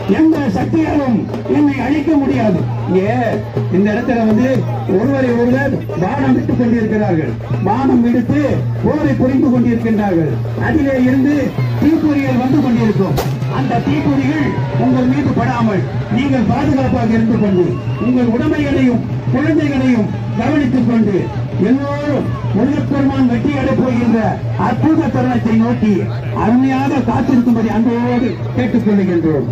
எந்த சக்தியாலும் என்னை அழிக்க முடியாது இங்கே இந்த இடத்துல வந்து ஒருவரை ஒருவர் பானம் விட்டுக் கொண்டிருக்கிறார்கள் பானம் விடுத்து போரை புரிந்து கொண்டிருக்கின்றார்கள் அதிலே இருந்து தீப்பொறிகள் வந்து கொண்டிருக்கும் அந்த தீப்பொறிகள் உங்கள் மீது படாமல் நீங்கள் பாதுகாப்பாக இருந்து கொண்டு உங்கள் உடைமைகளையும் குழந்தைகளையும் கவனித்துக் கொண்டு எல்லோரும் முருகப்பெருமான் வெற்றி அடைப் போகின்ற அற்புத தருணத்தை நோக்கி அருமையாக காத்திருக்கும்படி அன்போடு கேட்டுக் கொள்ளுகின்றோம்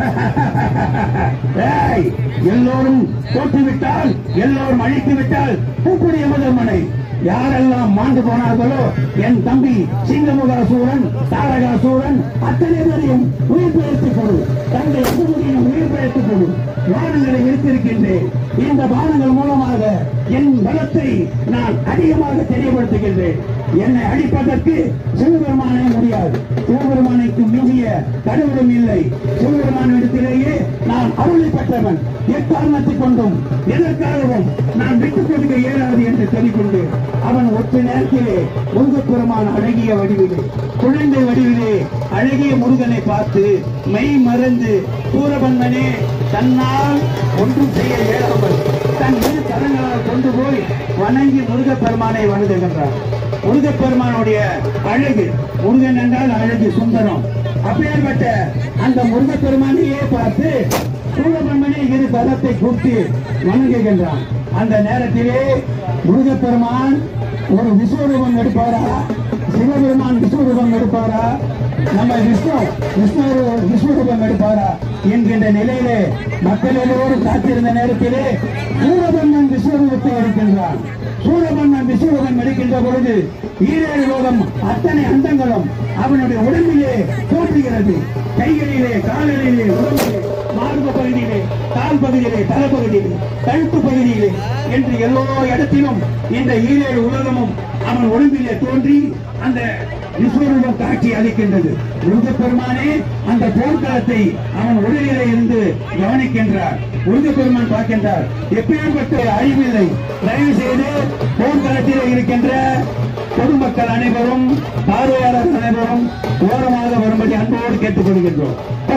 ஏய், எல்லோரும் தோற்றுவிட்டால் எல்லோரும் அழித்து விட்டால் பூக்குடிய முதல்மனை யாரெல்லாம் மாண்டு போனார்களோ என் தம்பி சிங்கமுகாசூரன் தாரகாசூரன் அத்தனை பேரையும் உயிர் பிழைத்துக் கொடு தந்தை அசுமுடியும் உயிர் பிழைத்துக் கொடு வானங்களை வைத்திருக்கின்றேன் இந்த வானங்கள் மூலமாக என் பலத்தை நான் அதிகமாக தெரியப்படுத்துகின்றேன் என்னை அடிப்பதற்கு சிவபெருமானே முடியாது சிவபெருமானைக்கு மீறிய கடவுளும் இல்லை சிவபெருமானிடத்திலேயே நான் அருளை பெற்றவன் எக்காரணத்தை கொண்டும் எதற்காகவும் நான் விட்டுக் கொடுக்க இயலாது என்று சொல்லிக்கொண்டு அவன் ஒற்று நேரத்திலே முருகப்பெருமான் அழகிய வடிவிலே குழந்தை வடிவிலே அழகிய முருகனை பார்த்து மெய் மறந்து சூரபன்மனே தன்னால் ஒன்றும் செய்ய இயலாமல் தன் இரு கரங்களால் கொண்டு போய் வணங்கி முருகப்பெருமானை வணங்குகின்றார் முருகப்பெருமானுடைய அழகு முருகன் என்றால் அழகு சுந்தரம் அப்பேற்பட்ட அந்த முருகப்பெருமானையே பார்த்து சூரபன்மனை இரு கரத்தை கூட்டி வணங்குகின்றான் அந்த நேரத்திலே முருகப்பெருமான் ஒரு விஸ்வரூபம் எடுப்பாரா சிவபெருமான் விஸ்வரூபம் எடுப்பாரா நம்ம விஷ்ணு விஷ்ணு விஸ்வரூபம் எடுப்பாரா என்கின்ற நிலையிலே மக்கள் எல்லோரும் காத்திருந்த நேரத்திலே சூரபன்மன் விஸ்வரூபத்தை எடுக்கின்றான் சூரபன்மன் விஸ்வரூபம் எடுக்கின்ற பொழுது ஈரேழு லோகம் அத்தனை அண்டங்களும் அவனுடைய உடம்பிலே தோன்றுகிறது கைகளிலே கால்களிலே உடம்பிலே மார்பு பகுதியிலே கால் பகுதியிலே தலைப்பகுதியிலே கழுத்து பகுதியிலே என்று எல்லா இடத்திலும் இந்த ஈரேழு உலகமும் அவன் உடம்பிலே தோன்றி அந்த விஸ்வரூபம் காட்சி அளிக்கின்றது முருகப்பெருமானே அந்த போர்க்களத்தை அவன் உடலிலே இருந்து கவனிக்கின்றார் முருகப்பெருமான் பார்க்கின்றார் எப்பேற்பட்ட அறிவில்லை தயவு செய்து போர்க்களத்திலே இருக்கின்ற பொதுமக்கள் அனைவரும் பார்வையாளர்கள் அனைவரும் ஓரமாக வரும்படி அன்போடு கேட்டுக் கொள்கின்றோம்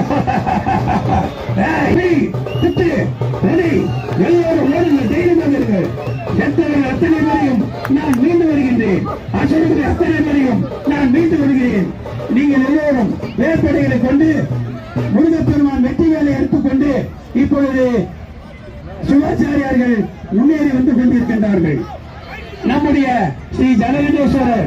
ஏய், நீ, திட்டு, ரெடி, எல்லோரும் ஓடுங்கள், தைரியமாக இருங்கள். செத்தவர்கள் அத்தனை பேரையும் நான் மீண்டு வருகின்றேன் அசைவர்கள் அத்தனை பேரையும் நான் மீண்டு வருகிறேன் நீங்கள் எல்லோரும் வேற்படைகளை கொண்டு முருகப்பெருமான் வெற்றி வேலை எடுத்துக்கொண்டு இப்பொழுது சிவாச்சாரியார்கள் முன்னேறி வந்து கொண்டிருக்கின்றார்கள் நம்முடைய ஸ்ரீ ஜலகண்டேஸ்வரர்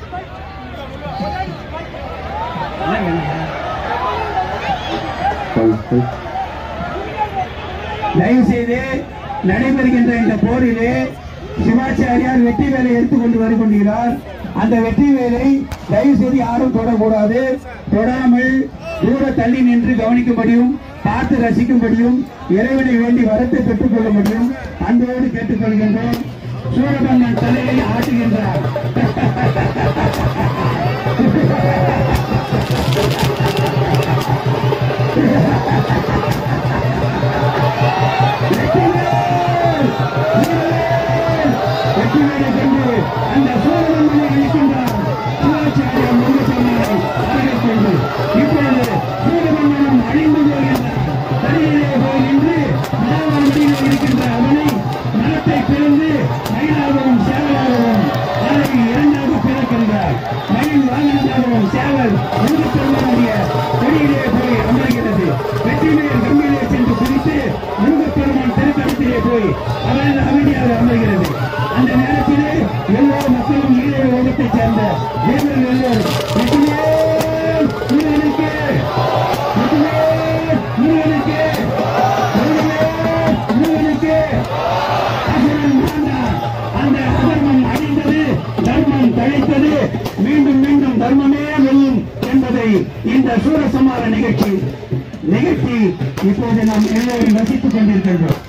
தயவு செய்து நடைபெறுகின்ற இந்த போரிலே சிவாச்சாரியார் வெற்றி வேலை எடுத்துக்கொண்டு வந்து கொண்டிருக்கிறார் அந்த வெற்றி வேலை தயவு செய்து யாரும் தொடக்கூடாது தொடாமல் தூர தள்ளி நின்று கவனிக்கும்படியும் பார்த்து ரசிக்கும்படியும் இறைவனை வேண்டி வரத்தை பெற்றுக் கொள்ள முடியும் அன்போடு கேட்டுக்கொள்கின்றோம் சூரபன்மன் தலையை ஆட்டுகின்றார் வெற்றி வேலை கொண்டு அந்த சூரபன்மனை அழிக்கின்றார் சிவாச்சாரியார் முருகப்பெருமானை அருகில் கொண்டு இப்பொழுது சூரபன்மனம் அழிந்து போகின்றார் தலையிலே போய் நின்று மகாவண்டியில் இருக்கின்ற அவனை மனத்தை பிறந்து மயிலாகவும் சேவலாகவும் அதை இரண்டாக பிறக்கின்றார் மயில் வாகனமாகவும் சேவல் முருகப்பெருமானுடைய கொடியிலே போய் அமர்கிறது வெற்றிவேல் கம்பியிலே சென்று குதித்து முருகப்பெருமான் திருத்தலத்திலே போய் அவரது அமைதியாக அமர்கிறது அந்த நேரத்திலே எல்லா மக்களும் ஈழ உலகத்தைச் சேர்ந்த வீரர்கள் எல்லோரும் வெற்றிவேல் முருகனுக்கு வெற்றிவேல் முருகனுக்கு வெற்றிவேல் முருகனுக்கு அசுரன் மாண்டான். அந்த அதர்மம் அழிந்தது தர்மம் தழைத்தது மீண்டும் மீண்டும் தர்மமே வெல்லும் என்பதை இந்த சூரசமார நிகழ்ச்சி நிகழ்ச்சி இப்போது நாம் எல்லோரும் ரசித்துக் கொண்டிருக்கின்றோம்